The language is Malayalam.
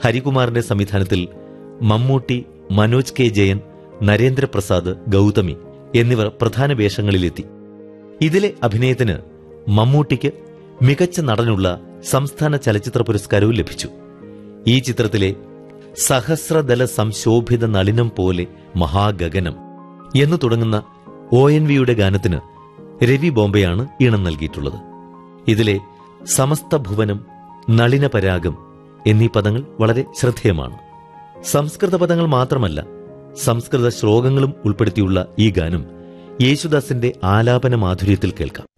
ഹരികുമാറിന്റെ സംവിധാനത്തിൽ മമ്മൂട്ടി മനോജ് കെ ജയൻ നരേന്ദ്രപ്രസാദ് ഗൗതമി എന്നിവർ പ്രധാന വേഷങ്ങളിലെത്തി ഇതിലെ അഭിനയത്തിന് മമ്മൂട്ടിക്ക് മികച്ച നടനുള്ള സംസ്ഥാന ചലച്ചിത്ര പുരസ്കാരവും ലഭിച്ചു ഈ ചിത്രത്തിലെ സഹസ്രദല സംശോഭിത നളിനം പോലെ മഹാഗഗനം എന്നു തുടങ്ങുന്ന ഒ എൻ വിയുടെ ഗാനത്തിന് രവി ബോംബെയാണ് ഈണം നൽകിയിട്ടുള്ളത് ഇതിലെ സമസ്ത ഭുവനം നളിനപരാഗം എന്നീ പദങ്ങൾ വളരെ ശ്രദ്ധേയമാണ് സംസ്കൃത പദങ്ങൾ മാത്രമല്ല സംസ്കൃത ശ്ലോകങ്ങളും ഉൾപ്പെടുത്തിയുള്ള ഈ ഗാനം യേശുദാസിന്റെ ആലാപന മാധുര്യത്തിൽ കേൾക്കാം